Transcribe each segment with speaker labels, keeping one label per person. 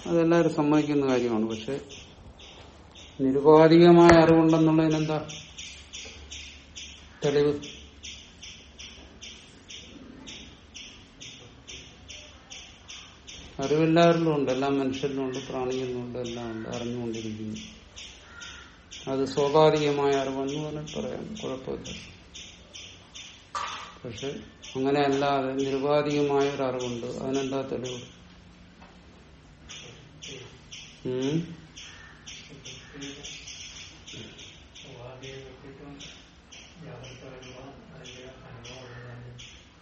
Speaker 1: അതെല്ലാവരും സമ്മതിക്കുന്ന കാര്യമാണ് പക്ഷെ നിരുപാധികമായ അറിവുണ്ടെന്നുള്ളതിനെന്താ തെളിവ് അറിവെല്ലാവരിലും ഉണ്ട് എല്ലാ മനുഷ്യരിലും ഉണ്ട് പ്രാണികളിലും ഉണ്ട് എല്ലാം ഉണ്ട് അറിഞ്ഞുകൊണ്ടിരിക്കുന്നു അത് സ്വാഭാവികമായ അറിവെന്ന് പറഞ്ഞാൽ പറയാം കുഴപ്പമില്ല പക്ഷെ അങ്ങനെയല്ലാതെ നിരുപാധികമായ ഒരു അറിവുണ്ട് അതിനെന്താ തെളിവ് ഉം?
Speaker 2: ഉപാധിയെ പറ്റിയിട്ടും യാതൊരു അറിവോ അല്ലെങ്കിൽ അനുഭവം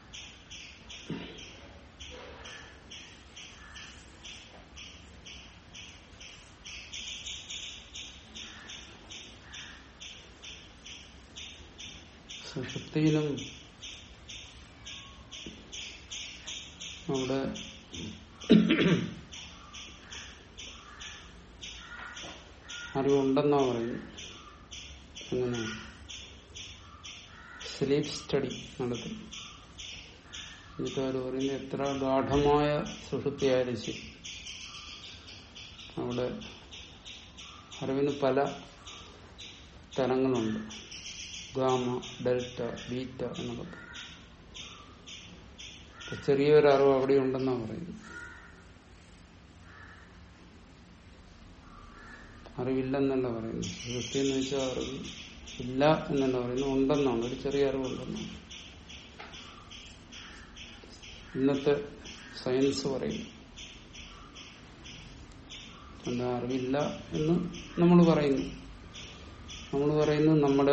Speaker 1: സുഷുപ്തിയിലും അവിടെ അറിവുണ്ടെന്നാ പറയുന്നു അങ്ങനെ സ്ലീപ് സ്റ്റഡി നടത്തി എന്നിട്ട് അവർ പറയുന്നത് എത്ര ഗാഠമായ സുഷുപ്തിയായാലും ശരി അവിടെ അറിവിന് പല തലങ്ങളുണ്ട് ഗാമ ഡെൽറ്റ ബീറ്റ എന്നൊക്കെ പറയും. അപ്പൊ ചെറിയൊരു അറിവ് അവിടെ ഉണ്ടെന്നാ പറയുന്നത് അറിവില്ലെന്നല്ല പറയുന്നത് സൃഷ്ടി എന്ന് വെച്ചാൽ അറിവ് ഇല്ല എന്നല്ല പറയുന്നത് ഉണ്ടെന്നാണ് ഒരു ചെറിയ അറിവുണ്ടെന്നാണ് ഇന്നത്തെ സയൻസ് പറയും എന്താ അറിവില്ല എന്ന് നമ്മൾ പറയുന്നു നമ്മൾ പറയുന്നു നമ്മുടെ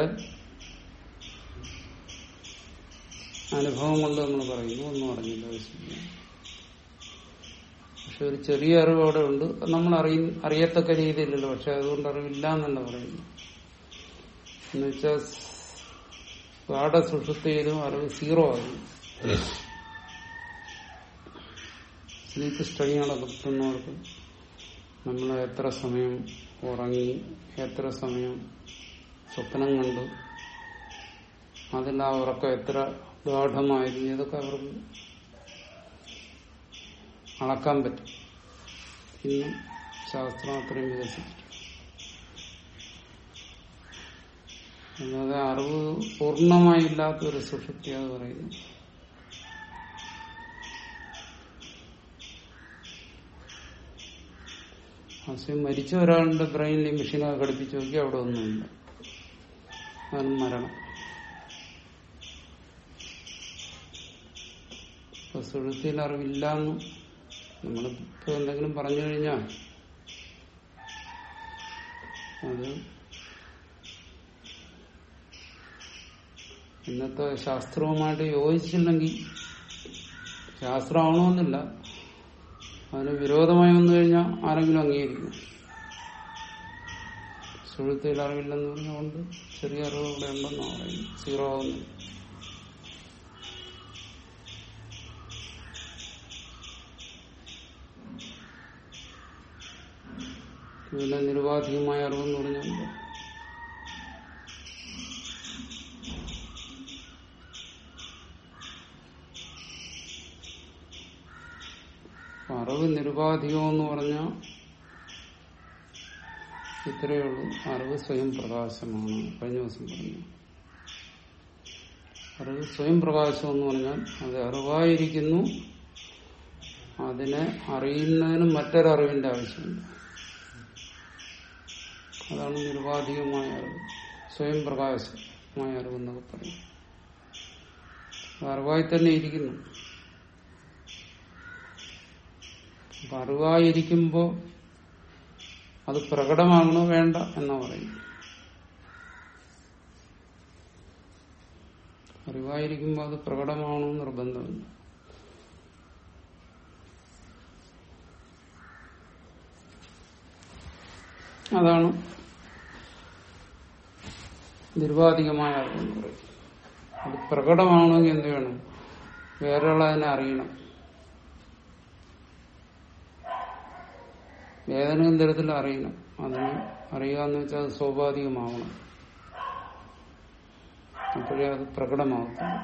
Speaker 1: അനുഭവം കൊണ്ട് നമ്മൾ പറയുന്നു ഒന്നും അറിഞ്ഞില്ല ആവശ്യമില്ല പക്ഷെ ഒരു ചെറിയ അറിവ് അവിടെ ഉണ്ട് അത് നമ്മൾ അറിയ അറിയത്തക്ക രീതിയിലല്ലോ പക്ഷെ അതുകൊണ്ട് അറിവില്ല എന്നല്ല പറയുന്നു എന്ന് വെച്ചാൽ ഗാഠസുഷുപ്തിയിലും അറിവ് സീറോ ആകും സ്ലീപ്പ് സ്റ്റഡി നടത്തുന്നവർക്ക് നമ്മൾ എത്ര സമയം ഉറങ്ങി എത്ര സമയം സ്വപ്നം കണ്ടു അതിൽ ആ ഉറക്കം എത്ര ഗാഠമായിരുന്നു ഇതൊക്കെ അവർക്ക് അളക്കാൻ പറ്റും ഇന്നും ശാസ്ത്രം അത്രയും വികസിച്ചു അല്ലാതെ അറിവ് പൂർണ്ണമായി ഇല്ലാത്ത ഒരു സുഷുപ്തി അത് പറയുന്നു ആശയം മരിച്ച ഒരാളുടെ ബ്രെയിനിൽ മെഷീനൊക്കെ ഘടിപ്പിച്ച് നോക്കി അവിടെ ഒന്നുമില്ല അതാണ് മരണം ഇപ്പൊ സുഹൃത്തിയിൽ അറിവില്ലാന്ന് നമ്മളിപ്പോ എന്തെങ്കിലും പറഞ്ഞു കഴിഞ്ഞാൽ അത് ഇന്നത്തെ ശാസ്ത്രവുമായിട്ട് യോജിച്ചില്ലെങ്കിൽ ശാസ്ത്രമാവണമെന്നില്ല അതിന് വിരോധമായി വന്നു കഴിഞ്ഞാൽ ആരെങ്കിലും അംഗീകരിക്കും സുഹൃത്തിൽ അറിവില്ലെന്ന് പറഞ്ഞുകൊണ്ട് ചെറിയ അറിവ് ഇവിടെ ഉണ്ടെന്നാണ് പറയുന്നത് സീറോ ആവുന്നു ഇതിലെ നിരുപാധികമായ അറിവെന്ന് പറഞ്ഞാൽ അറിവ് നിരുപാധികമെന്ന് പറഞ്ഞാൽ ഇത്രയേ ഉള്ളൂ അറിവ് സ്വയം പ്രകാശമാണ് കഴിഞ്ഞ ദിവസം പറഞ്ഞു അറിവ് സ്വയം പ്രകാശം എന്ന് പറഞ്ഞാൽ അത് അറിവായിരിക്കുന്നു അതിനെ അറിയുന്നതിന് മറ്റൊരറിവിന്റെ ആവശ്യമില്ല അതാണ് നിരുപാധികമായ അറിവ് സ്വയം പ്രകാശമായ അറിവെന്നൊക്കെ പറയും അത് അറിവായി തന്നെ ഇരിക്കുന്നു അപ്പൊ അറിവായിരിക്കുമ്പോ അത് പ്രകടമാകണോ വേണ്ട എന്നാ പറയും അറിവായിരിക്കുമ്പോൾ അത് പ്രകടമാകണമെന്ന് നിർബന്ധമില്ല അതാണ് നിർവാധികമായ അറിവെന്ന് പറയും അത് പ്രകടമാണെങ്കിൽ എന്ത് വേണം വേറൊരാൾ അതിനെ അറിയണം ഏതെങ്കിലും തരത്തിൽ അറിയണം അതിന് അറിയുക എന്ന് വെച്ചാൽ അത് സ്വാഭാവികമാവണം അപ്പോഴേ അത് പ്രകടമാകത്തുള്ളൂ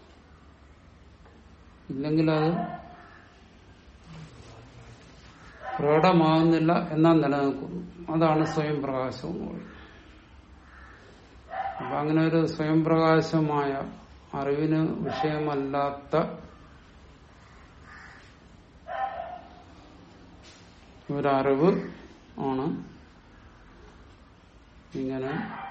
Speaker 1: ഇല്ലെങ്കിൽ അത് പ്രകടമാകുന്നില്ല എന്നാൽ നിലനിൽക്കുന്നു അതാണ് സ്വയം പ്രകാശം എന്ന് പറയുന്നത് അപ്പൊ അങ്ങനെ ഒരു സ്വയം പ്രകാശമായ അറിവിന് വിഷയമല്ലാത്ത ഒരറിവ് ആണ് ഇങ്ങനെ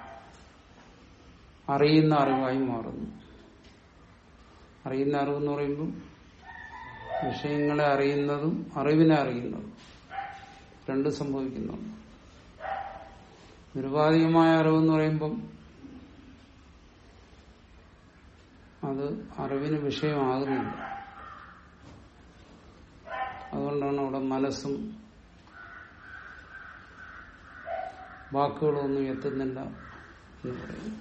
Speaker 1: അറിയുന്ന അറിവായി മാറുന്നു അറിയുന്ന അറിവെന്ന് പറയുമ്പോൾ വിഷയങ്ങളെ അറിയുന്നതും അറിവിനെ അറിയുന്നതും രണ്ടും സംഭവിക്കുന്നുണ്ട് നിരുപാധികമായ അറിവെന്ന് പറയുമ്പം അത് അറിവിന് വിഷയമാകുന്നില്ല അതുകൊണ്ടാണ് അവിടെ മനസ്സും വാക്കുകളൊന്നും എത്തുന്നില്ല എന്ന് പറയുന്നു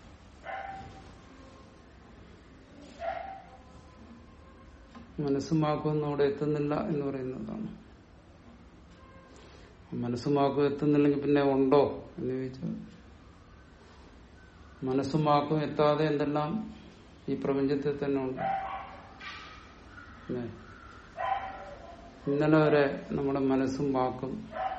Speaker 1: മനസ്സും വാക്കൊന്നും അവിടെ എത്തുന്നില്ല എന്ന് പറയുന്നതാണ് മനസ്സും വാക്കും എത്തുന്നില്ലെങ്കിൽ പിന്നെ ഉണ്ടോ എന്ന് ചോദിച്ചാൽ മനസ്സും വാക്കും എത്താതെ എന്തെല്ലാം ഈ പ്രപഞ്ചത്തിൽ തന്നെ ഉണ്ട് അല്ലേ? ഇന്നലെ വരെ നമ്മുടെ മനസ്സും വാക്കും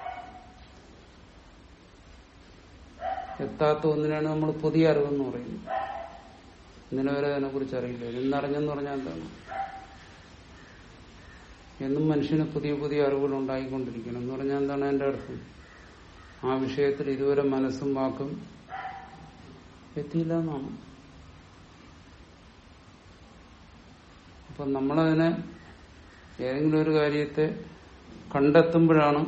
Speaker 1: എത്താത്ത ഒന്നിനാണ് നമ്മൾ പുതിയ അറിവെന്ന് പറയുന്നത് ഇന്നലെ വരെ അതിനെ കുറിച്ച് അറിയില്ല ഇന്നറിഞ്ഞെന്ന് പറഞ്ഞാൽ എന്താണ് എന്നും മനുഷ്യന് പുതിയ പുതിയ അറിവുകൾ ഉണ്ടായിക്കൊണ്ടിരിക്കണം എന്ന് പറഞ്ഞാൽ എന്താണ് എന്റെ അർത്ഥം ആ വിഷയത്തിൽ ഇതുവരെ മനസ്സും വാക്കും എത്തിയില്ല എന്നാണ് അപ്പൊ നമ്മളതിനെ ഏതെങ്കിലും ഒരു കാര്യത്തെ കണ്ടെത്തുമ്പോഴാണ്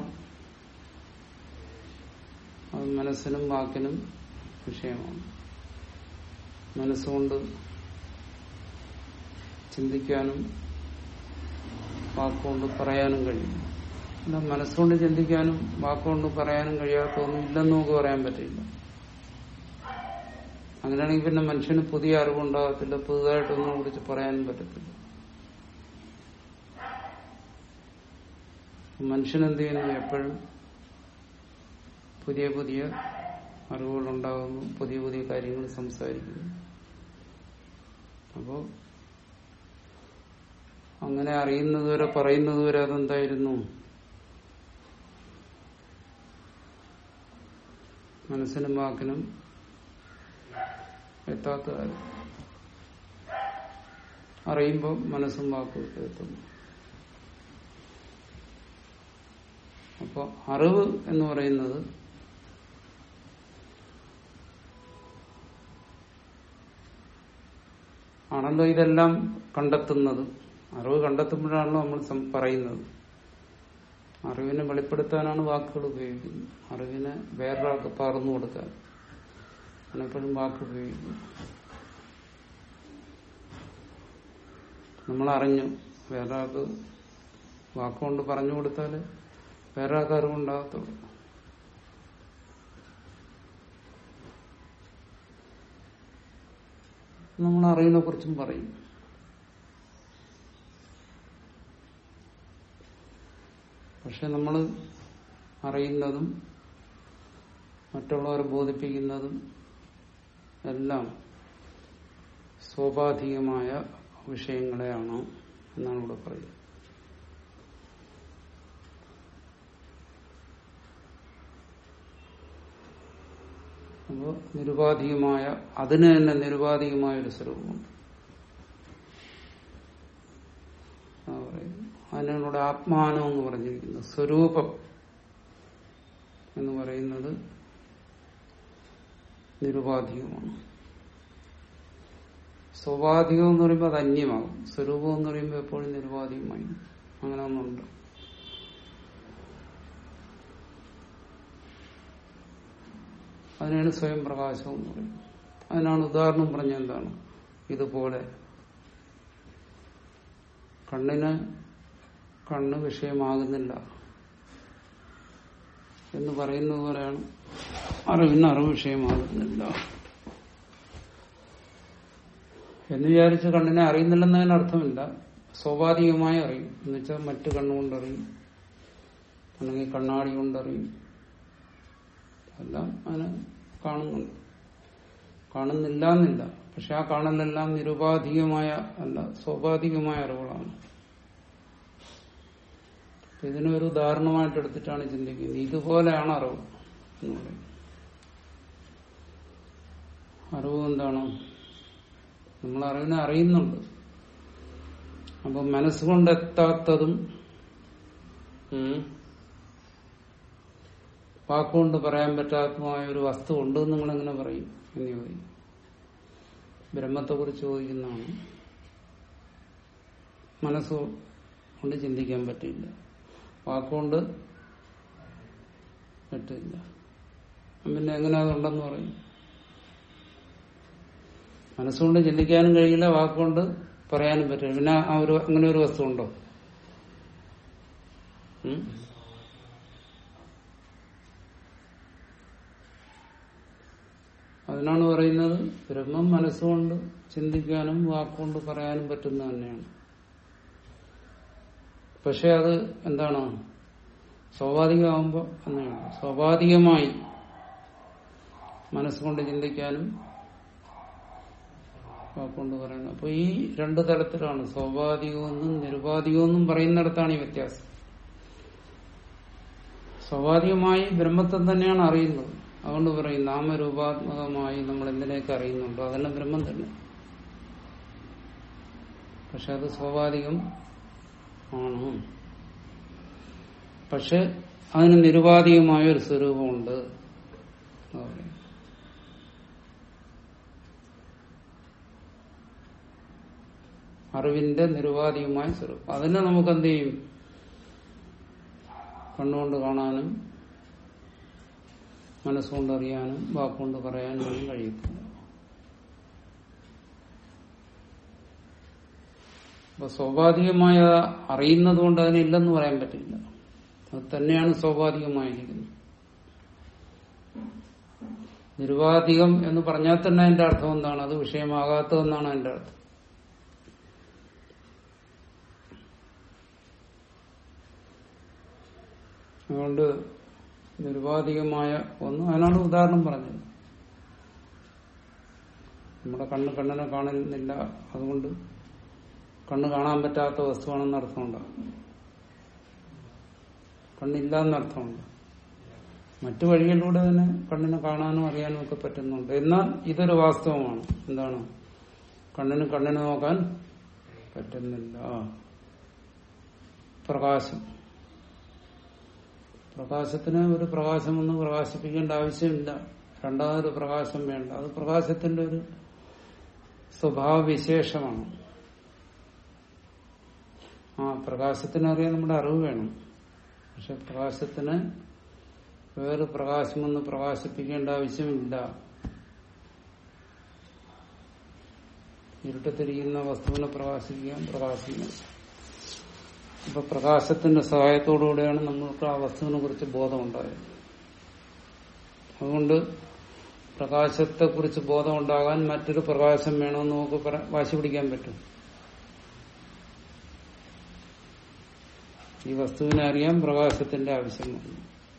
Speaker 1: അത് മനസ്സിനും വാക്കിനും വിഷയമാണ് മനസ്സുകൊണ്ട് ചിന്തിക്കാനും വാക്കുകൊണ്ട് പറയാനും കഴിയും അല്ല മനസ്സുകൊണ്ട് ചിന്തിക്കാനും വാക്കുകൊണ്ട് പറയാനും കഴിയാത്ത ഒന്നും ഇല്ലെന്ന് നമുക്ക് പറയാൻ പറ്റില്ല അങ്ങനെയാണെങ്കിൽ പിന്നെ മനുഷ്യന് പുതിയ അറിവുണ്ടാകത്തില്ല പുതുതായിട്ടൊന്നും കുറിച്ച് പറയാനും പറ്റത്തില്ല മനുഷ്യൻ എന്ത് ചെയ്യുന്നു എപ്പോഴും പുതിയ പുതിയ അറിവുകൾ ഉണ്ടാകുന്നു പുതിയ പുതിയ കാര്യങ്ങൾ സംസാരിക്കുന്നു അപ്പോ അങ്ങനെ അറിയുന്നതുവരെ പറയുന്നതുവരെ അതെന്തായിരുന്നു മനസ്സിനും വാക്കിനും എത്താത്ത കാര്യം അറിയുമ്പോൾ മനസ്സും വാക്കും ഒക്കെ എത്തുന്നു അപ്പോൾ അറിവ് എന്ന് പറയുന്നത് ആണല്ലോ ഇതെല്ലാം കണ്ടെത്തുന്നത് അറിവ് കണ്ടെത്തുമ്പോഴാണല്ലോ നമ്മൾ സം- പറയുന്നത് അറിവിനെ വെളിപ്പെടുത്താനാണ് വാക്കുകൾ ഉപയോഗിക്കുന്നത് അറിവിനെ വേറൊരാൾക്ക് പകർന്നു കൊടുക്കാൻ എപ്പോഴും വാക്ക് ഉപയോഗിക്കുന്നു നമ്മൾ അറിഞ്ഞു വേറൊരാൾക്ക് വാക്കുകൊണ്ട് പറഞ്ഞു കൊടുത്താൽ വേറൊരാൾക്ക് അറിവുണ്ടാകത്തുള്ളൂ നമ്മൾ അറിവിനെ കുറിച്ചും പറയും പക്ഷെ നമ്മൾ അറിയുന്നതും മറ്റുള്ളവരെ ബോധിപ്പിക്കുന്നതും എല്ലാം സ്വാഭാവികമായ വിഷയങ്ങളെയാണ് എന്നാണ് ഇവിടെ പറയുന്നത് അപ്പോൾ നിരുപാധികമായ അതിന് തന്നെ നിരുപാധികമായ ഒരു സ്വരൂപമുണ്ട് ആ പറയുന്നു. അതിനാണ് ഇവിടെ ആത്മാനം എന്ന് പറഞ്ഞിരിക്കുന്നത് സ്വരൂപം എന്ന് പറയുന്നത് നിരുപാധികമാണ് സ്വാഭാവികം എന്ന് പറയുമ്പോൾ അത് അന്യമാകും സ്വരൂപം എന്ന് പറയുമ്പോൾ എപ്പോഴും നിരുപാധികമായി അങ്ങനെ ഒന്നുണ്ട് അതിനാണ് സ്വയം പ്രകാശം എന്ന് പറയുന്നത് അതിനാണ് ഉദാഹരണം പറഞ്ഞ എന്താണ് ഇതുപോലെ കണ്ണിന് കണ്ണ് വിഷയമാകുന്നില്ല എന്ന് പറയുന്നത് പോലെയാണ് അറിവിന് അറിവ് വിഷയമാകുന്നില്ല എന്ന് വിചാരിച്ച് കണ്ണിനെ അറിയുന്നില്ലെന്നതിന് അർത്ഥമില്ല സ്വാഭാവികമായി അറിയും എന്ന് വെച്ചാൽ മറ്റു കണ്ണുകൊണ്ടറിയും അല്ലെങ്കിൽ കണ്ണാടി കൊണ്ടറിയും എല്ലാം അതിനെ കാണുന്നുണ്ട് കാണുന്നില്ല എന്നില്ല പക്ഷെ ആ കാണലെല്ലാം നിരുപാധികമായ അല്ല സ്വാഭാവികമായ അറിവുകളാണ് ഇതിനെ ഒരു ഉദാഹരണമായിട്ട് എടുത്തിട്ടാണ് ചിന്തിക്കുന്നത് ഇതുപോലെയാണ് അറിവ് എന്ന് പറയുന്നത് അറിവ് എന്താണ് നമ്മൾ അറിവിനെ അറിയുന്നുണ്ട് അപ്പൊ മനസ്സുകൊണ്ട് എത്താത്തതും ഉം, വാക്കുകൊണ്ട് പറയാൻ പറ്റാത്തതുമായ ഒരു വസ്തു ഉണ്ട് എന്ന് നിങ്ങൾ എങ്ങനെ പറയും എന്ന് ചോദിക്കും ബ്രഹ്മത്തെ കുറിച്ച് ചോദിക്കുന്നതാണ് മനസ്സ് കൊണ്ട് ചിന്തിക്കാൻ പറ്റില്ല വാക്കുകൊണ്ട് പറ്റില്ല പിന്നെ എങ്ങനെ അതുണ്ടെന്ന് പറയും മനസ്സുകൊണ്ട് ചിന്തിക്കാനും കഴിയില്ല വാക്കുകൊണ്ട് പറയാനും പറ്റില്ല പിന്നെ ആ ഒരു അങ്ങനെ ഒരു വസ്തു ഉണ്ടോ ഉം? അതിനാണ് പറയുന്നത് ബ്രഹ്മം മനസ്സുകൊണ്ട് ചിന്തിക്കാനും വാക്കുകൊണ്ട് പറയാനും പറ്റുന്ന തന്നെയാണ് പക്ഷെ അത് എന്താണ് സ്വാഭാവികമാകുമ്പോൾ അങ്ങനെയാണ് സ്വാഭാവികമായി മനസ്സുകൊണ്ട് ചിന്തിക്കാനും വാക്കുകൊണ്ട് പറയുന്നത് അപ്പൊ ഈ രണ്ടു തലത്തിലാണ് സ്വാഭാവികമെന്നും നിരുപാധികമെന്നും പറയുന്നിടത്താണ് ഈ വ്യത്യാസം സ്വാഭാവികമായി ബ്രഹ്മത്തെ തന്നെയാണ് അറിയുന്നത് അതുകൊണ്ട് പറയും നാമരൂപാത്മകമായി നമ്മൾ എന്തിനെയൊക്കെ അറിയുന്നുണ്ടോ അതെല്ലാം ബ്രഹ്മം തന്നെ പക്ഷെ അത് സ്വാഭാവികം ആണ് പക്ഷെ അതിന് നിരുപാധികമായ ഒരു സ്വരൂപമുണ്ട് എന്ന് പറയും. അറിവിന്റെ നിരുപാധികമായ സ്വരൂപം അതിനെ നമുക്ക് എന്ത് ചെയ്യും കണ്ണുകൊണ്ട് കാണാനും മനസ്സുകൊണ്ട് അറിയാനും വാക്കുകൊണ്ട് പറയാനും ഒന്നും കഴിയത്തില്ല അപ്പൊ സ്വാഭാവികമായ അറിയുന്നത് കൊണ്ട് അതിനില്ലെന്ന് പറയാൻ പറ്റില്ല അത് തന്നെയാണ് സ്വാഭാവികമായിരിക്കുന്നത് നിരുപാധികം എന്ന് പറഞ്ഞാൽ തന്നെ അതിന്റെ അർത്ഥം എന്താണ് അത് വിഷയമാകാത്തതെന്നാണ് അതിന്റെ അർത്ഥം അതുകൊണ്ട് നിരുപാധികമായ ഒന്ന് അതിനാണ് ഉദാഹരണം പറഞ്ഞത് നമ്മുടെ കണ്ണ് കണ്ണിനെ കാണുന്നില്ല അതുകൊണ്ട് കണ്ണ് കാണാൻ പറ്റാത്ത വസ്തുവാണെന്ന് അർത്ഥമുണ്ടാകും കണ്ണില്ല എന്നർത്ഥമുണ്ട് മറ്റു വഴികളിലൂടെ തന്നെ കണ്ണിനെ കാണാനും അറിയാനും ഒക്കെ പറ്റുന്നുണ്ട് എന്നാൽ ഇതൊരു വാസ്തവമാണ് എന്താണ് കണ്ണിന് കണ്ണിനെ നോക്കാൻ പറ്റുന്നില്ല പ്രകാശം പ്രകാശത്തിന് ഒരു പ്രകാശമൊന്നും പ്രകാശിപ്പിക്കേണ്ട ആവശ്യമില്ല രണ്ടാമതൊരു പ്രകാശം വേണ്ട അത് പ്രകാശത്തിന്റെ ഒരു സ്വഭാവവിശേഷമാണ് ആ പ്രകാശത്തിന് അറിയാൻ നമ്മുടെ അറിവ് വേണം പക്ഷെ പ്രകാശത്തിന് വേറെ പ്രകാശമൊന്നും പ്രകാശിപ്പിക്കേണ്ട ആവശ്യമില്ല ഇരുട്ടത്തിരിക്കുന്ന വസ്തുവിനെ പ്രകാശിപ്പിക്കാൻ പ്രകാശിക്കണം അപ്പൊ പ്രകാശത്തിന്റെ സഹായത്തോടുകൂടിയാണ് നമ്മൾക്ക് ആ വസ്തുവിനെ കുറിച്ച് ബോധമുണ്ടായത് അതുകൊണ്ട് പ്രകാശത്തെ കുറിച്ച് ബോധമുണ്ടാകാൻ മറ്റൊരു പ്രകാശം വേണമെന്ന് നമുക്ക് പറ- വാശി പിടിക്കാൻ പറ്റും ഈ വസ്തുവിനെ അറിയാൻ പ്രകാശത്തിന്റെ ആവശ്യമാണ്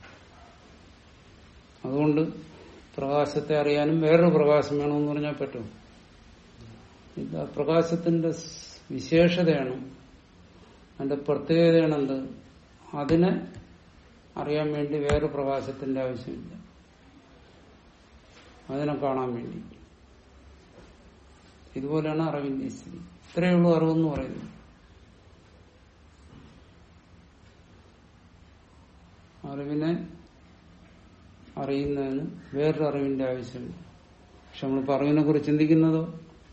Speaker 1: അതുകൊണ്ട് പ്രകാശത്തെ അറിയാനും വേറൊരു പ്രകാശം വേണമെന്ന് പറഞ്ഞാൽ പറ്റും ഇത് ആ പ്രകാശത്തിന്റെ സ് വിശേഷതയാണ് അതിന്റെ പ്രത്യേകതയാണ് എന്ത് അതിനെ അറിയാൻ വേണ്ടി വേറെ പ്രകാശത്തിന്റെ ആവശ്യമില്ല അതിനെ കാണാൻ വേണ്ടി ഇതുപോലെയാണ് അറിവിന്റെ സ്ഥിതി ഇത്രയേ ഉള്ളൂ അറിവെന്ന് പറയുന്നത് അറിവിനെ അറിയുന്നതിന് വേറൊരു അറിവിന്റെ ആവശ്യമില്ല പക്ഷെ നമ്മളിപ്പോ അറിവിനെ കുറിച്ച് ചിന്തിക്കുന്നതോ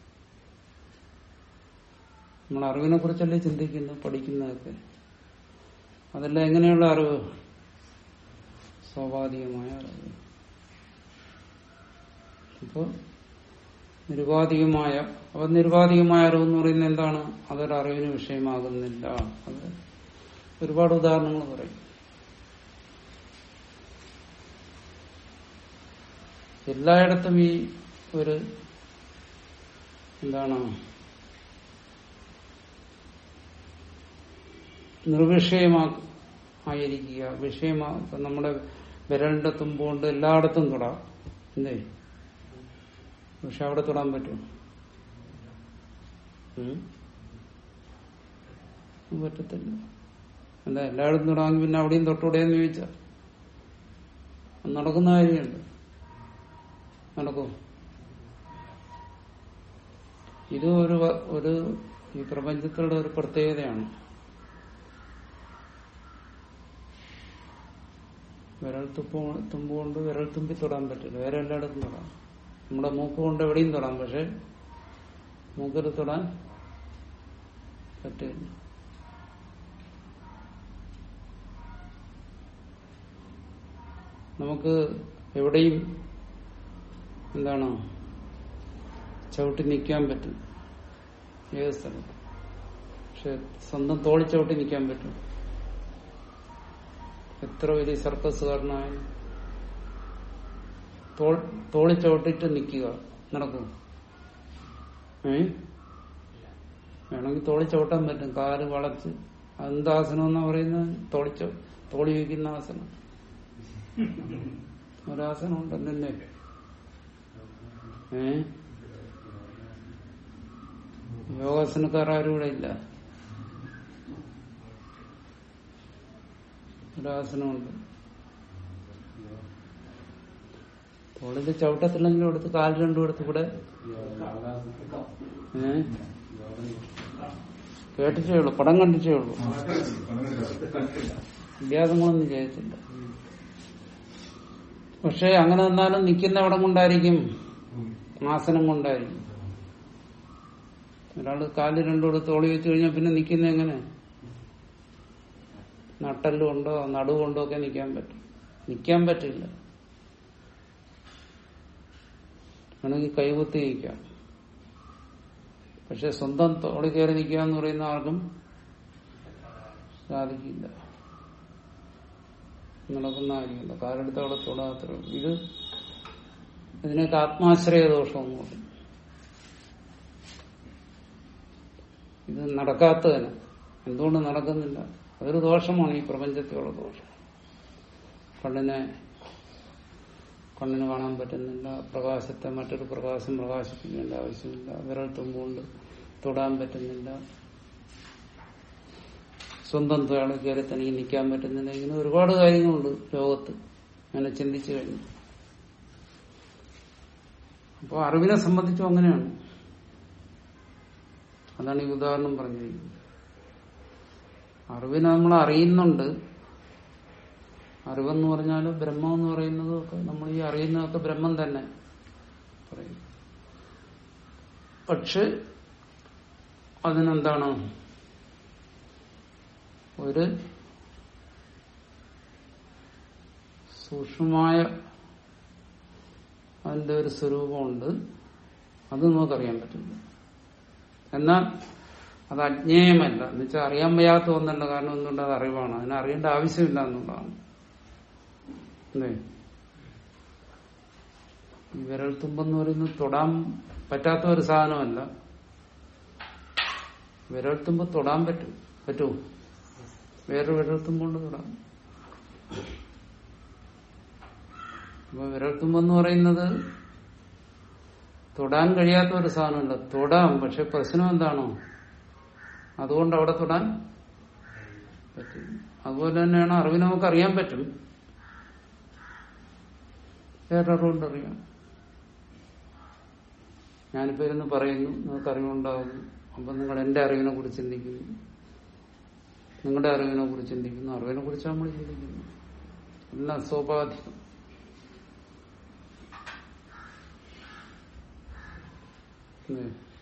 Speaker 1: നമ്മൾ അറിവിനെ കുറിച്ചല്ലേ ചിന്തിക്കുന്നത് പഠിക്കുന്നതൊക്കെ അതെല്ലാം എങ്ങനെയുള്ള അറിവ് സ്വാഭാവികമായ അറിവ് അപ്പോ നിരുപാധികമായ അപ്പൊ നിരുപാധികമായ അറിവ് എന്ന് പറയുന്നത് എന്താണ് അതൊരു അറിവിന് വിഷയമാകുന്നില്ല അത് ഒരുപാട് ഉദാഹരണങ്ങൾ പറയും എല്ലായിടത്തും ഈ ഒരു എന്താണ് നിർവിഷയമാ ആയിരിക്കുക വിഷയമാ ഇപ്പൊ നമ്മുടെ വിരലിന്റെ തുമ്പുകൊണ്ട് എല്ലായിടത്തും തൊടാം എന്തേ പക്ഷെ അവിടെ തൊടാൻ പറ്റും ഉം? പറ്റത്തില്ല എന്താ എല്ലായിടത്തും തൊടാമെങ്കിൽ പിന്നെ അവിടെയും തൊട്ടുകൂടെയെന്ന് ചോദിച്ചാ അത് നടക്കുന്ന കാര്യമുണ്ട് നടക്കും ഇത് ഒരു വ- ഒരു ഈ പ്രപഞ്ചത്തിലുള്ള ഒരു പ്രത്യേകതയാണ് വിരൽ തുപ്പ് തുമ്പ് കൊണ്ട് വിരൽ തുമ്പി തൊടാൻ പറ്റില്ല വേറെ എല്ലായിടത്തും തൊടാം നമ്മുടെ മൂക്ക് കൊണ്ട് എവിടെയും തൊടാം പക്ഷെ മൂക്കിൽ തൊടാൻ പറ്റില്ല നമുക്ക് എവിടെയും എന്താണ് ചവിട്ടി നിൽക്കാൻ പറ്റും ഏത് സ്ഥലത്ത് പക്ഷെ സ്വന്തം തോളി ചവിട്ടി നിൽക്കാൻ പറ്റും എത്ര വലിയ സർക്കസുകാരനായാലും തോൾ തോളി ചവിട്ടിട്ട് നിൽക്കുക നടക്കും ഏ വേണമെങ്കിൽ തോളി ചവിട്ടാൻ പറ്റും കാല് വളച്ച് അതെന്താസനം എന്നാ പറയുന്നത് തോളി ചവ- തോളി വയ്ക്കുന്ന ആസനം ഒരാസനം ഉണ്ടല്ലേ ഏ യോഗാസനക്കാർ ആരും ഇവിടെ ഇല്ല ഒരാസനമുണ്ട് തോളിൽ ചവിട്ടത്തില്ലെങ്കിലും എടുത്ത് കാല് രണ്ടും എടുത്ത് ഇവിടെ ഏ കേട്ടിട്ടേ ഉള്ളൂ പടം കണ്ടിട്ടേ ഉള്ളൂ അഭ്യാസങ്ങളൊന്നും ചെയ്തിട്ടില്ല പക്ഷെ അങ്ങനെ നിന്നാലും നിൽക്കുന്ന ഇടം കൊണ്ടായിരിക്കും ആസനം കൊണ്ടായിരിക്കും ഒരാള് കാല് രണ്ടോട് തോളി വെച്ച് കഴിഞ്ഞാൽ പിന്നെ നിൽക്കുന്ന എങ്ങനെ നട്ടല് കൊണ്ടോ നടുവ് കൊണ്ടോ ഒക്കെ നിൽക്കാൻ പറ്റും നിൽക്കാൻ പറ്റില്ല വേണമെങ്കിൽ കൈകുത്തി നിൽക്കാം പക്ഷെ സ്വന്തം തോളി കയറി നിൽക്കുക എന്ന് പറയുന്ന ആർക്കും സാധിക്കില്ല നടക്കുന്ന കാര്യമില്ല കാലെടുത്ത് അവിടെ തൊടാത്ര ഇത് ഇതിനൊക്കെ ആത്മാശ്രയ ദോഷം എന്ന് പറയും ഇത് നടക്കാത്തതിന് എന്തുകൊണ്ട് നടക്കുന്നില്ല അതൊരു ദോഷമാണ് ഈ പ്രപഞ്ചത്തിലുള്ള ദോഷം കണ്ണിനെ കണ്ണിന് കാണാൻ പറ്റുന്നില്ല പ്രകാശത്തെ മറ്റൊരു പ്രകാശം പ്രകാശിപ്പിക്കേണ്ട ആവശ്യമില്ല വിരൽ തുമ്പുകൊണ്ട് തൊടാൻ പറ്റുന്നില്ല സ്വന്തം തൊഴിൽ കയറി തനിക്ക് നിൽക്കാൻ പറ്റുന്നില്ല ഇങ്ങനെ ഒരുപാട് കാര്യങ്ങളുണ്ട് ലോകത്ത് അങ്ങനെ ചിന്തിച്ചു കഴിഞ്ഞു അപ്പോൾ അറിവിനെ സംബന്ധിച്ചും അങ്ങനെയാണ് അതാണ് ഈ ഉദാഹരണം പറഞ്ഞിരിക്കുന്നത് അറിവിനെ നമ്മൾ അറിയുന്നുണ്ട് അറിവെന്ന് പറഞ്ഞാൽ ബ്രഹ്മം എന്ന് പറയുന്നതും ഒക്കെ നമ്മൾ ഈ അറിയുന്നതൊക്കെ ബ്രഹ്മം തന്നെ പറയും പക്ഷെ അതിനെന്താണ് ഒരു സൂക്ഷ്മമായ അതിന്റെ ഒരു സ്വരൂപമുണ്ട് അത് നമുക്കറിയാൻ പറ്റില്ല എന്നാൽ അത് അജ്ഞേയമല്ല എന്ന് വെച്ചാൽ അറിയാൻ വയ്യാത്ത ഒന്നല്ല കാരണം എന്തുകൊണ്ട് അത് അറിവാണ് അതിനെ അറിയേണ്ട ആവശ്യമില്ല എന്നുള്ളതാണ് അല്ലേ ഈ വിരൽത്തുമ്പെന്ന് പറയുന്നത് തൊടാൻ പറ്റാത്ത ഒരു സാധനമല്ല വിരൽത്തുമ്പ് തൊടാൻ പറ്റും പറ്റുമോ വേറൊരു വിരൽത്തുമ്പുകൊണ്ട് തൊടാം അപ്പൊ വിരൽത്തുമ്പെന്ന് പറയുന്നത് തൊടാൻ കഴിയാത്ത ഒരു സാധനമല്ല തൊടാം പക്ഷെ പ്രശ്നം എന്താണോ അതുകൊണ്ട് അവിടെ തൊടാൻ പറ്റും അതുപോലെ തന്നെയാണ് അറിവിനെ നമുക്ക് അറിയാൻ പറ്റും വേറെ അറിവുകൊണ്ട് അറിയാം ഞാനിപ്പോ ഇരുന്ന് പറയുന്നു നിങ്ങൾക്ക് അറിവുണ്ടാകുന്നു അപ്പൊ നിങ്ങൾ എന്റെ അറിവിനെ കുറിച്ച് ചിന്തിക്കുന്നു നിങ്ങളുടെ അറിവിനെ കുറിച്ച് ചിന്തിക്കുന്നു അറിവിനെ കുറിച്ച് നമ്മൾ ചിന്തിക്കുന്നു എല്ലാം സ്വാഭാവികം അല്ലേ?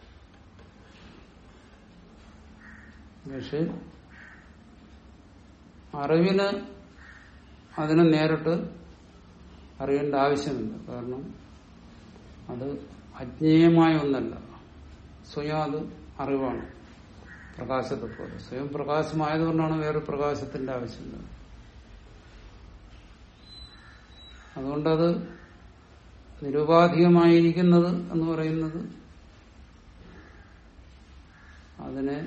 Speaker 1: പക്ഷെ അറിവിന് അതിനെ നേരിട്ട് അറിയേണ്ട ആവശ്യമില്ല കാരണം അത് അജ്ഞേയമായ ഒന്നല്ല സ്വയം അത് അറിവാണ് പ്രകാശത്തെ പോലെ സ്വയം പ്രകാശമായതുകൊണ്ടാണ് വേറെ പ്രകാശത്തിന്റെ ആവശ്യമില്ല അതുകൊണ്ടത് നിരുപാധികമായിരിക്കുന്നത് എന്ന് പറയുന്നത് അതിനെ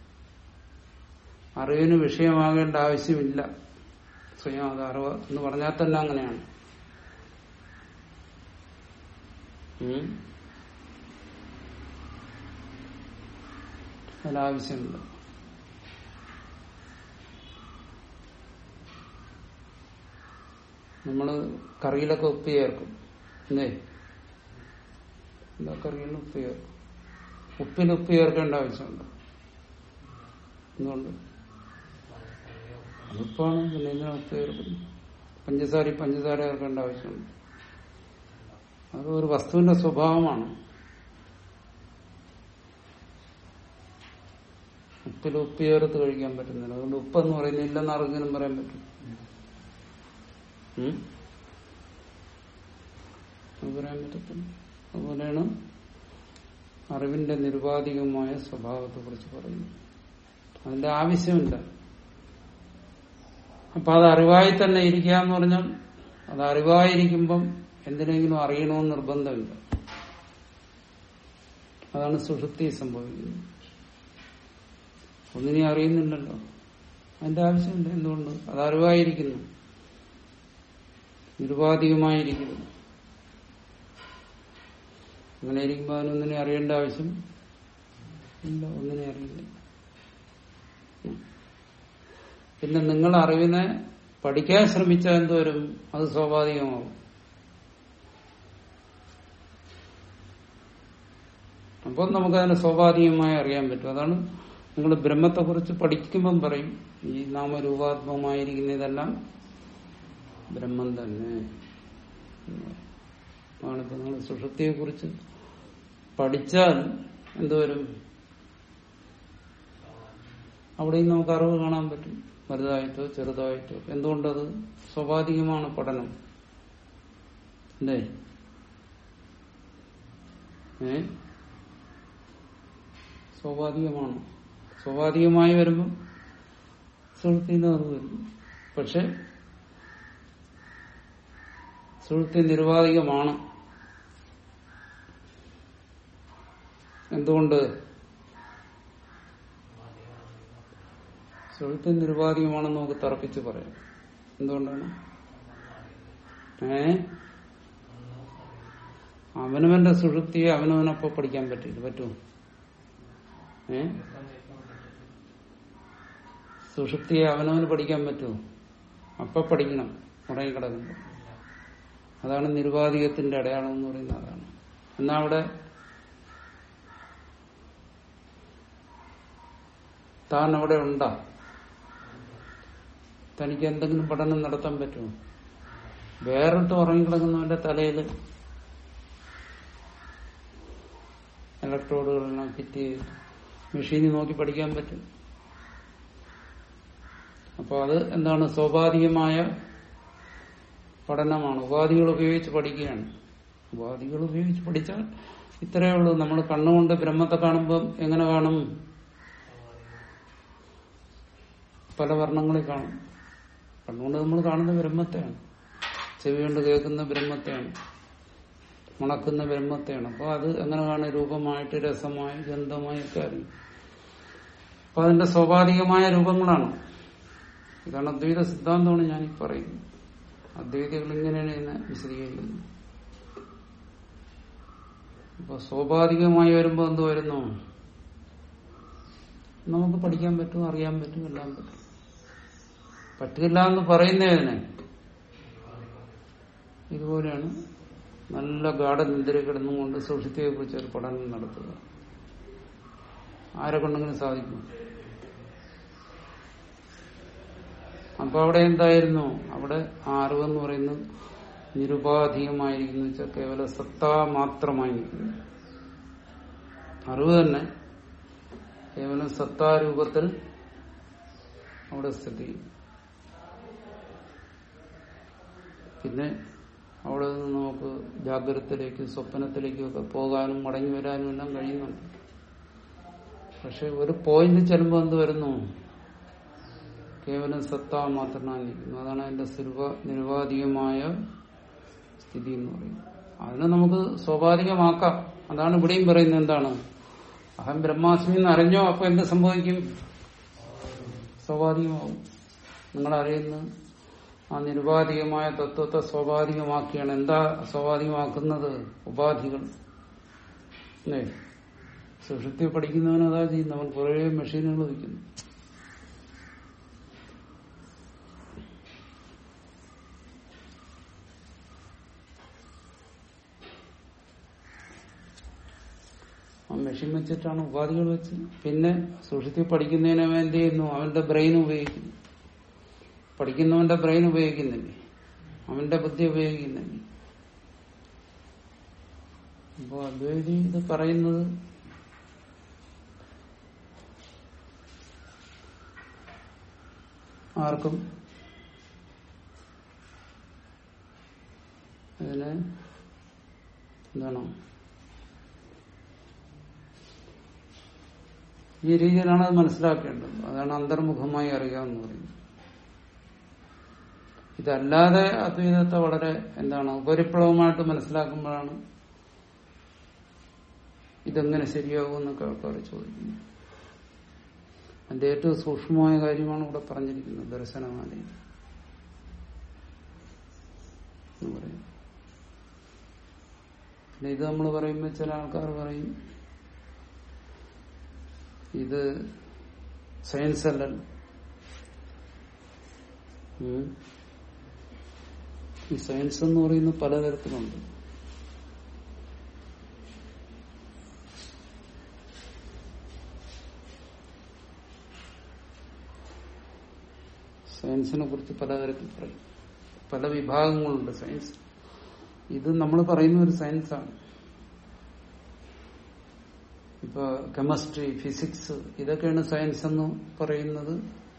Speaker 1: അറിവിന് വിഷയമാകേണ്ട ആവശ്യമില്ല സ്വയം അത് അറിവ് എന്ന് പറഞ്ഞാൽ തന്നെ അങ്ങനെയാണ് ഉം. അതിനാവശ്യമില്ല നമ്മള് കറിയിലൊക്കെ ഉപ്പ് ചേർക്കും അല്ലേ എന്താ കറിയിൽ ഉപ്പ് ചേർക്കും ഉപ്പിൽ ഉപ്പ് ചേർക്കേണ്ട ആവശ്യമുണ്ട് എന്തുകൊണ്ട് ഉപ്പാണ് പിന്നെ എന്തിനാ ഉപ്പ് ചേർക്കുന്നു പഞ്ചസാര പഞ്ചസാര ചേർക്കേണ്ട ആവശ്യമുണ്ട് അത് ഒരു വസ്തുവിന്റെ സ്വഭാവമാണ് ഉപ്പിൽ ഉപ്പ് ചേർത്ത് കഴിക്കാൻ പറ്റുന്നില്ല അതുകൊണ്ട് ഉപ്പെന്ന് പറയുന്നത് ഇല്ലെന്ന് ആർക്കെങ്കിലും പറയാൻ പറ്റും ഉം? അത് പറയാൻ പറ്റത്തില്ല അതുപോലെയാണ് അറിവിന്റെ നിരുപാധികമായ സ്വഭാവത്തെ കുറിച്ച് പറയുന്നത് അതിന്റെ ആവശ്യമില്ല അപ്പൊ അത് അറിവായി തന്നെ ഇരിക്കുക എന്ന് പറഞ്ഞാൽ അത് അറിവായിരിക്കുമ്പം എന്തിനെങ്കിലും അറിയണമെന്ന് നിർബന്ധമില്ല അതാണ് സുഷുപ്തി സംഭവിക്കുന്നത് ഒന്നിനെ അറിയുന്നില്ലല്ലോ അതിന്റെ ആവശ്യമില്ല എന്തുകൊണ്ട് അത് അറിവായിരിക്കുന്നു നിരുപാധികമായിരിക്കുന്നു അങ്ങനെ ഇരിക്കുമ്പോൾ അതിനൊന്നിനെ അറിയേണ്ട ആവശ്യം ഇല്ല ഒന്നിനെ അറിയില്ല ഉം. പിന്നെ നിങ്ങൾ അറിവിനെ പഠിക്കാൻ ശ്രമിച്ചാൽ എന്തോരും അത് സ്വാഭാവികമാവും അപ്പോൾ നമുക്കതിനെ സ്വാഭാവികമായി അറിയാൻ പറ്റും അതാണ് നിങ്ങൾ ബ്രഹ്മത്തെക്കുറിച്ച് പഠിക്കുമ്പം പറയും ഈ നാമരൂപാത്മകമായിരിക്കുന്ന ഇതെല്ലാം ബ്രഹ്മം തന്നെ എന്ന് പറയും. ആണിപ്പോ നിങ്ങൾ സുഷുപ്തിയെ കുറിച്ച് പഠിച്ചാൽ എന്തുവരും അവിടെയും നമുക്ക് അറിവ് കാണാൻ പറ്റും വലുതായിട്ടോ ചെറുതായിട്ടോ എന്തുകൊണ്ടത് സ്വാഭാവികമാണ് പഠനം അല്ലേ ഏ സ്വാഭാവികമാണ് സ്വാഭാവികമായി വരുമ്പം സുഹൃത്തിന് അറിവ് വരും പക്ഷെ സുഹൃത്തി നിരുപാധികമാണ് എന്തുകൊണ്ട് സുഹൃത്തി നിരുപാധികമാണെന്ന് നമുക്ക് തറപ്പിച്ച് പറയാം എന്തുകൊണ്ടാണ് ഏ അവനവന്റെ സുഷുപ്തിയെ അവനവനപ്പൊ പഠിക്കാൻ പറ്റില്ല പറ്റുമോ ഏ സുഷുപ്തിയെ അവനവന് പഠിക്കാൻ പറ്റുമോ അപ്പൊ പഠിക്കണം ഉടങ്ങി കിടക്കുമ്പോ അതാണ് നിരുപാധികത്തിന്റെ അടയാളം എന്ന് പറയുന്നത് അതാണ് എന്നാ അവിടെ താൻ അവിടെ ഉണ്ടാ തനിക്ക് എന്തെങ്കിലും പഠനം നടത്താൻ പറ്റുമോ വേറിട്ട് ഉറങ്ങിക്കിടക്കുന്നവന്റെ തലയിൽ ഇലക്ട്രോഡുകളെല്ലാം ഫിറ്റ് ചെയ്ത് മെഷീനിൽ നോക്കി പഠിക്കാൻ പറ്റും അപ്പോൾ അത് എന്താണ് സ്വാഭാവികമായ പഠനമാണ് ഉപാധികൾ ഉപയോഗിച്ച് പഠിക്കുകയാണ് ഉപാധികൾ ഉപയോഗിച്ച് പഠിച്ചാൽ ഇത്രയേ ഉള്ളൂ നമ്മൾ കണ്ണുകൊണ്ട് ബ്രഹ്മത്തെ കാണുമ്പം എങ്ങനെ കാണും പല വർണ്ണങ്ങളിൽ കാണും കണ്ണുകൊണ്ട് നമ്മൾ കാണുന്ന ബ്രഹ്മത്തെയാണ് ചെവി കൊണ്ട് കേൾക്കുന്ന ബ്രഹ്മത്തെയാണ് മണക്കുന്ന ബ്രഹ്മത്തെയാണ് അപ്പോൾ അത് എങ്ങനെ കാണും രൂപമായിട്ട് രസമായി ഗന്ധമായി ഒക്കെ അറിയും അപ്പൊ അതിന്റെ സ്വാഭാവികമായ രൂപങ്ങളാണ് ഇതാണ് അദ്വൈത സിദ്ധാന്തമാണ് ഞാൻ ഈ പറയുന്നത് അദ്വൈതികൾ ഇങ്ങനെയാണ് ഇതിനെ വിശദീകരിക്കുന്നത് അപ്പൊ സ്വാഭാവികമായി വരുമ്പോൾ എന്ത് വരുന്നു നമുക്ക് പഠിക്കാൻ പറ്റും അറിയാൻ പറ്റും എല്ലാം പറ്റും പറ്റില്ല എന്ന് പറയുന്നതിന് ഇതുപോലെയാണ് നല്ല ഗാഠനിദ്ര കിടന്നുകൊണ്ട് സുഷിത്തയെ കുറിച്ച് ഒരു പഠനം നടത്തുക ആരെ കൊണ്ടെങ്കിലും സാധിക്കും അപ്പൊ അവിടെ എന്തായിരുന്നു അവിടെ ആ അറിവെന്ന് പറയുന്നത് നിരുപാധികമായിരിക്കുന്നു വെച്ചാൽ കേവല സത്താ മാത്രമായി നിൽക്കുന്നു അറിവ് തന്നെ കേവലം സത്താരൂപത്തിൽ അവിടെ സ്ഥിതി ചെയ്യും പിന്നെ അവിടെ നിന്ന് നമുക്ക് ജാഗ്രതത്തിലേക്കും സ്വപ്നത്തിലേക്കും ഒക്കെ പോകാനും മടങ്ങി വരാനും എല്ലാം കഴിയുന്നുണ്ട് പക്ഷെ ഒരു പോയിന്റ് ചെല്ലുമ്പോൾ എന്ത് വരുന്നു കേവലം സത്ത മാത്രമാണ് നിൽക്കുന്നു അതാണ് അതിന്റെ സിർവ നിരുപാധികമായ സ്ഥിതി എന്ന് പറയുന്നത് അതിനെ നമുക്ക് സ്വാഭാവികമാക്കാം അതാണ് ഇവിടെയും പറയുന്നത് എന്താണ് അഹം ബ്രഹ്മാസ്മി എന്ന് അറിഞ്ഞോ അപ്പൊ എന്ത് സംഭവിക്കും സ്വാഭാവികമാവും നിങ്ങൾ അറിയുന്ന ആ നിരുപാധികമായ തത്വത്തെ സ്വാഭാവികമാക്കിയാണ് എന്താ സ്വാഭാവികമാക്കുന്നത് ഉപാധികൾ അല്ലേ സുഷുപ്തി പഠിക്കുന്നവന് അതാ ചെയ്യും നമ്മൾ കുറേ മെഷീനുകൾ വയ്ക്കുന്നു ലക്ഷ്യം വെച്ചിട്ടാണ് ഉപാധികൾ വെച്ച് പിന്നെ സുഷുതി പഠിക്കുന്നതിന് അവൻ എന്ത് ചെയ്യുന്നു അവന്റെ ബ്രെയിൻ ഉപയോഗിക്കുന്നു പഠിക്കുന്നവന്റെ ബ്രെയിൻ ഉപയോഗിക്കുന്നില്ലേ അവന്റെ ബുദ്ധി ഉപയോഗിക്കുന്നില്ലേ അപ്പോ അദ്വൈതി ഇത് പറയുന്നത് ആർക്കും അതിന് എന്താണ് ഈ രീതിയിലാണ് അത് മനസ്സിലാക്കേണ്ടത് അതാണ് അന്തർമുഖമായി അറിയുക എന്ന് പറയുന്നത് ഇതല്ലാതെ അദ്വൈതത്തെ വളരെ എന്താണ് ഉപരിപ്ലവമായിട്ട് മനസ്സിലാക്കുമ്പോഴാണ് ഇതെങ്ങനെ ശരിയാകും എന്നൊക്കെ ആൾക്കാർ ചോദിക്കുന്നു അതിന്റെ ഏറ്റവും സൂക്ഷ്മമായ കാര്യമാണ് ഇവിടെ പറഞ്ഞിരിക്കുന്നത് ദർശനമാലയിൽ എന്ന് പറയും പിന്നെ ഇത് നമ്മൾ പറയുമ്പോൾ ചില ആൾക്കാർ പറയും ഇത് സയൻസ് അല്ലല്ലോ ഉം. ഈ സയൻസ് എന്ന് പറയുന്നത് പലതരത്തിലുണ്ട് സയൻസിനെ കുറിച്ച് പലതരത്തിൽ പറയും പല വിഭാഗങ്ങളുണ്ട് സയൻസ് ഇത് നമ്മൾ പറയുന്ന ഒരു സയൻസാണ് ഇപ്പൊ കെമിസ്ട്രി ഫിസിക്സ് ഇതൊക്കെയാണ് സയൻസ് എന്ന് പറയുന്നത്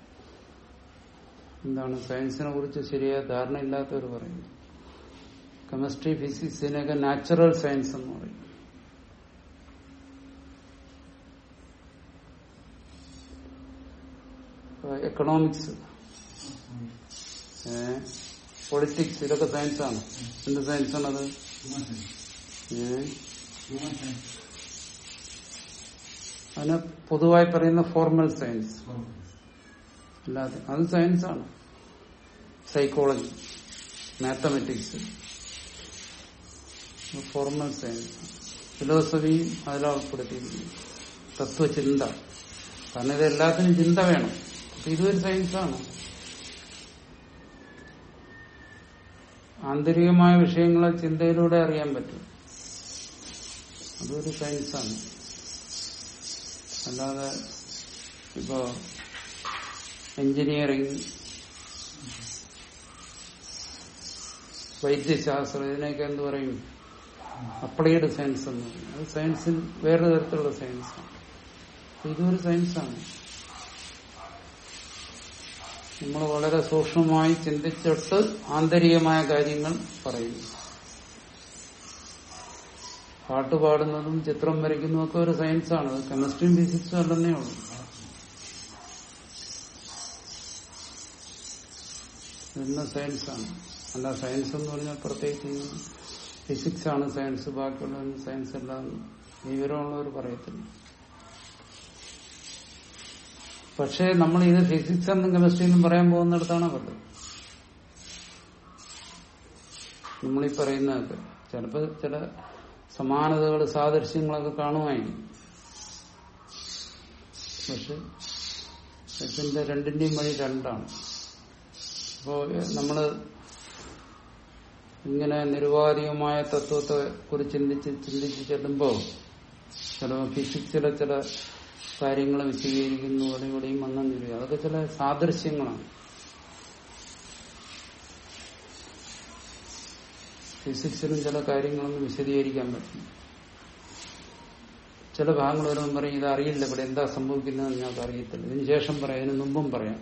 Speaker 1: എന്താണ് സയൻസിനെ കുറിച്ച് ശരിയായ ധാരണ ഇല്ലാത്തവർ പറയുന്നു കെമിസ്ട്രി ഫിസിക്സിനെയൊക്കെ നാച്ചുറൽ സയൻസ് എന്ന് പറയും എക്കണോമിക്സ് പൊളിറ്റിക്സ് ഇതൊക്കെ സയൻസാണ് എന്ത് സയൻസാണത് ഏഹ് അതിന് പൊതുവായി പറയുന്ന ഫോർമൽ സയൻസ് അല്ലാതെ അത് സയൻസാണ് സൈക്കോളജി മാത്തമെറ്റിക്സ് ഫോർമൽ സയൻസ് ഫിലോസഫിയും അതിലാണ് ഉൾപ്പെടുത്തിയിരിക്കുന്നു തത്വചിന്ത കാരണം ഇത് എല്ലാത്തിനും ചിന്ത വേണം അപ്പൊ ഇതൊരു സയൻസാണ് ആന്തരികമായ വിഷയങ്ങളെ ചിന്തയിലൂടെ അറിയാൻ പറ്റും അതൊരു സയൻസാണ് അല്ലാതെ ഇപ്പോ എഞ്ചിനീയറിംഗ് വൈദ്യശാസ്ത്രം ഇതിനൊക്കെ എന്ത് പറയും അപ്ലൈഡ് സയൻസ് എന്ന് പറയും അത് സയൻസിൽ വേറെ തരത്തിലുള്ള സയൻസാണ് അപ്പൊ ഇതൊരു സയൻസാണ് നമ്മൾ വളരെ സൂക്ഷ്മമായി ചിന്തിച്ചിട്ട് ആന്തരികമായ കാര്യങ്ങൾ പറയുന്നു പാട്ട് പാടുന്നതും ചിത്രം വരയ്ക്കുന്നതും ഒക്കെ ഒരു സയൻസാണ് അത് കെമിസ്ട്രിയും ഫിസിക്സും അല്ലെന്നേ ഉള്ളൂ ഇതെല്ലാം സയൻസാണ് അല്ല സയൻസ് എന്ന് പറഞ്ഞാൽ പ്രത്യേകിച്ച് ഫിസിക്സ് ആണ് സയൻസ് ബാക്കിയുള്ളതൊന്നും സയൻസ് അല്ല എന്ന് വിവരമുള്ളവർ പറയത്തില്ല പക്ഷേ നമ്മൾ ഇത് ഫിസിക്സ് എന്നും കെമിസ്ട്രി എന്നും പറയാൻ പോകുന്നിടത്താണ് പറ്റും നമ്മളീ പറയുന്നതൊക്കെ ചിലപ്പോ ചില സമാനതകൾ സാദൃശ്യങ്ങളൊക്കെ കാണുമായിരിക്കും പക്ഷെ ഇതിന്റെ രണ്ടിന്റെയും വഴി രണ്ടാണ് അപ്പോ നമ്മള് ഇങ്ങനെ നിരുപാധികമായ തത്വത്തെ കുറിച്ച് ചിന്തിച്ച് ചിന്തിച്ച് ചെല്ലുമ്പോ ചില ഫിസിക്സിലെ ചില കാര്യങ്ങൾ വിശദീകരിക്കുന്നു അവിടെ ഇവിടെയും വന്നില്ല അതൊക്കെ ചില സാദൃശ്യങ്ങളാണ് ഫിസിക്സിലും ചില കാര്യങ്ങളൊന്നും വിശദീകരിക്കാൻ പറ്റും ചില ഭാഗങ്ങൾ വരുമ്പോൾ പറയും ഇത് അറിയില്ല ഇവിടെ എന്താ സംഭവിക്കുന്നതെന്ന് ഞങ്ങൾക്ക് അറിയത്തില്ല ഇതിന് ശേഷം പറയാം ഇതിന് മുമ്പും പറയാം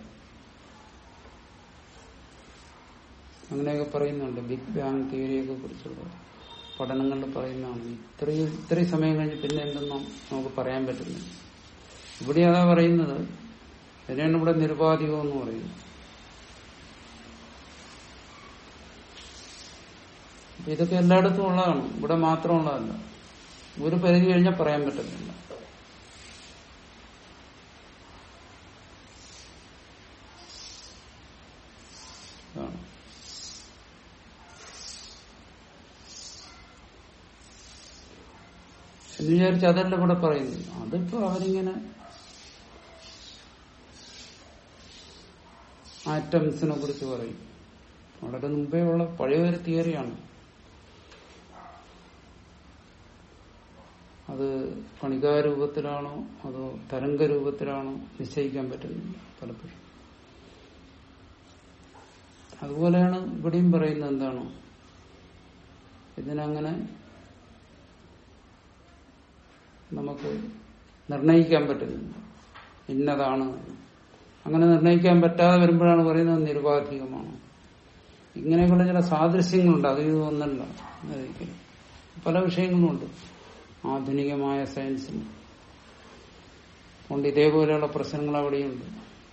Speaker 1: അങ്ങനെയൊക്കെ പറയുന്നുണ്ട് ബിഗ് ബാങ് തിയറിയൊക്കെ കുറിച്ചുള്ള പഠനങ്ങളിൽ പറയുന്നതാണ് ഇത്രയും ഇത്രയും സമയം കഴിഞ്ഞ് പിന്നെ എന്തെന്നും നമുക്ക് പറയാൻ പറ്റില്ല ഇവിടെ അതാ പറയുന്നത് ഇതിനാണ് ഇവിടെ നിരുപാധികം എന്ന് പറയുന്നത് അപ്പൊ ഇതൊക്കെ എല്ലായിടത്തും ഉള്ളതാണ് ഇവിടെ മാത്രമുള്ളതല്ല ഒരു പരിധി കഴിഞ്ഞാൽ പറയാൻ പറ്റുന്നില്ല അതാണ് എന്ന് വിചാരിച്ച് അതല്ല ഇവിടെ പറയുന്നത് അതിപ്പോ അവരിങ്ങനെ ആറ്റംസിനെ കുറിച്ച് പറയും വളരെ മുമ്പേ ഉള്ള പഴയ ഒരു തിയറിയാണ് അത് കണികാരൂപത്തിലാണോ അതോ തരംഗരൂപത്തിലാണോ നിശ്ചയിക്കാൻ പറ്റുന്നില്ല പലപ്പോഴും അതുപോലെയാണ് ഇവിടെയും പറയുന്നത് എന്താണോ ഇതിനങ്ങനെ നമുക്ക് നിർണയിക്കാൻ പറ്റുന്നില്ല ഇന്നതാണ് അങ്ങനെ നിർണയിക്കാൻ പറ്റാതെ വരുമ്പോഴാണ് പറയുന്നത് നിരുപാധികമാണ് ഇങ്ങനെയൊക്കെയുള്ള ചില സാദൃശ്യങ്ങളുണ്ട് അത് ഇതൊന്നല്ല ഒരിക്കലും പല വിഷയങ്ങളുമുണ്ട് ആധുനികമായ സയൻസിന് അതുകൊണ്ട് ഇതേപോലെയുള്ള പ്രശ്നങ്ങൾ അവിടെയുണ്ട്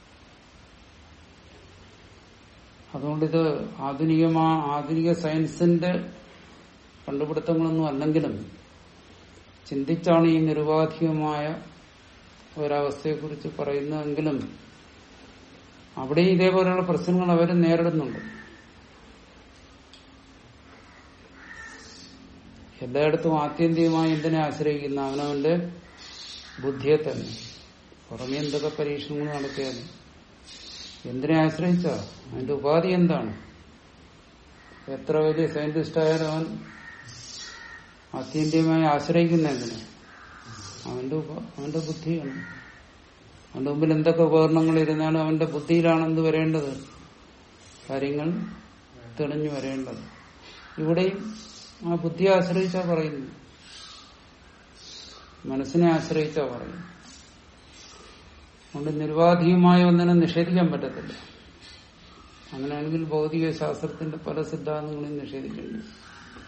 Speaker 1: അതുകൊണ്ടിത് ആധുനികമാ ആധുനിക സയൻസിന്റെ കണ്ടുപിടുത്തങ്ങളൊന്നും അല്ലെങ്കിലും ചിന്തിച്ചാണ് ഈ നിരുപാധികമായ ഒരവസ്ഥയെക്കുറിച്ച് പറയുന്നതെങ്കിലും അവിടെ ഇതേപോലെയുള്ള പ്രശ്നങ്ങൾ അവർ നേരിടുന്നുണ്ട് എല്ലായിടത്തും ആത്യന്തികമായി എന്തിനെ ആശ്രയിക്കുന്ന അവനവന്റെ ബുദ്ധിയെ തന്നെ പുറമെ എന്തൊക്കെ പരീക്ഷണങ്ങൾ നടത്തിയാലും എന്തിനെ ആശ്രയിച്ച അതിന്റെ ഉപാധി എന്താണ് എത്ര വലിയ സയന്റിസ്റ്റ് ആയാലും അവൻ ആത്യന്തികമായി ആശ്രയിക്കുന്ന എന്തിനെ അവന്റെ ഉപ- അവന്റെ ബുദ്ധിയാണ് അവന്റെ മുമ്പിൽ എന്തൊക്കെ ഉപകരണങ്ങൾ ഇരുന്നാലും അവന്റെ ബുദ്ധിയിലാണെന്ന് വരേണ്ടത് കാര്യങ്ങൾ തെളിഞ്ഞു വരേണ്ടത് ഇവിടെയും ആ ബുദ്ധിയെ ആശ്രയിച്ചാ പറയുന്നു മനസ്സിനെ ആശ്രയിച്ചാ പറയുന്നു അതുകൊണ്ട് നിർവാധികമായ ഒന്നിനെ നിഷേധിക്കാൻ പറ്റത്തില്ല അങ്ങനെയാണെങ്കിൽ ഭൗതിക ശാസ്ത്രത്തിന്റെ പല സിദ്ധാന്തങ്ങളെയും നിഷേധിക്കേണ്ടി വരും.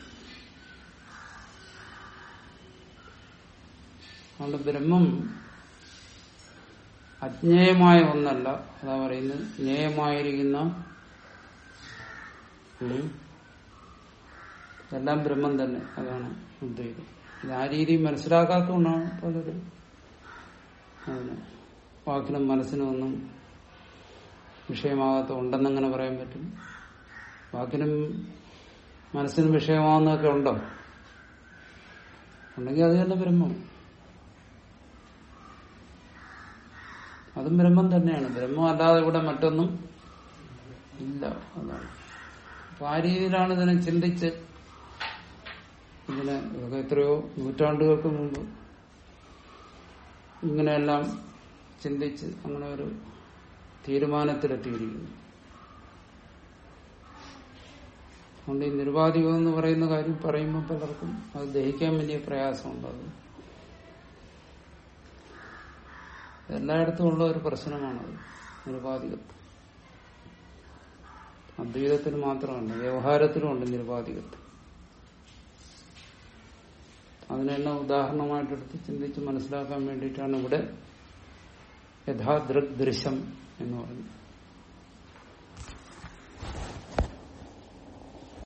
Speaker 1: അതുകൊണ്ട് ബ്രഹ്മം അജ്ഞേയമായ ഒന്നല്ല അതാ പറയുന്നത് ജ്ഞേയമായിരിക്കുന്ന ഉം, എല്ലാം ബ്രഹ്മം തന്നെ അതാണ് ഉദ്ദേശം ഇത് ആ രീതിയിൽ മനസ്സിലാക്കാത്തതുകൊണ്ടാണ് പലരും അതിന് വാക്കിനും മനസ്സിനും ഒന്നും വിഷയമാകാത്ത ഉണ്ടെന്നങ്ങനെ പറയാൻ പറ്റും വാക്കിനും മനസ്സിനും വിഷയമാകുന്നതൊക്കെ ഉണ്ടോ ഉണ്ടെങ്കിൽ അത് തന്നെ ബ്രഹ്മം അതും ബ്രഹ്മം തന്നെയാണ് ബ്രഹ്മം അല്ലാതെ ഇവിടെ മറ്റൊന്നും ഇല്ല അതാണ് അപ്പൊ ആ രീതിയിലാണ് ഇതിനെ ചിന്തിച്ച് ഇതിനെ ഇതൊക്കെ എത്രയോ നൂറ്റാണ്ടുകൾക്ക് മുമ്പ് ഇങ്ങനെയെല്ലാം ചിന്തിച്ച് അങ്ങനെ ഒരു തീരുമാനത്തിലെത്തിയിരിക്കുന്നു അതുകൊണ്ട് ഈ നിർവാധികം എന്ന് പറയുന്ന കാര്യം പറയുമ്പോൾ പലർക്കും അത് ദഹിക്കാൻ വലിയ പ്രയാസമുണ്ട് അത് എല്ലായിടത്തും ഉള്ള ഒരു പ്രശ്നമാണത് നിരുപാധികത്വം അദ്വൈതത്തിന് മാത്രമല്ല വ്യവഹാരത്തിലുമുണ്ട് നിരുപാധികത്വം അതിനെല്ലാം ഉദാഹരണമായിട്ടെടുത്ത് ചിന്തിച്ച് മനസ്സിലാക്കാൻ വേണ്ടിയിട്ടാണ് ഇവിടെ യഥാദൃഗ് ദൃശ്യം എന്ന് പറയുന്നത്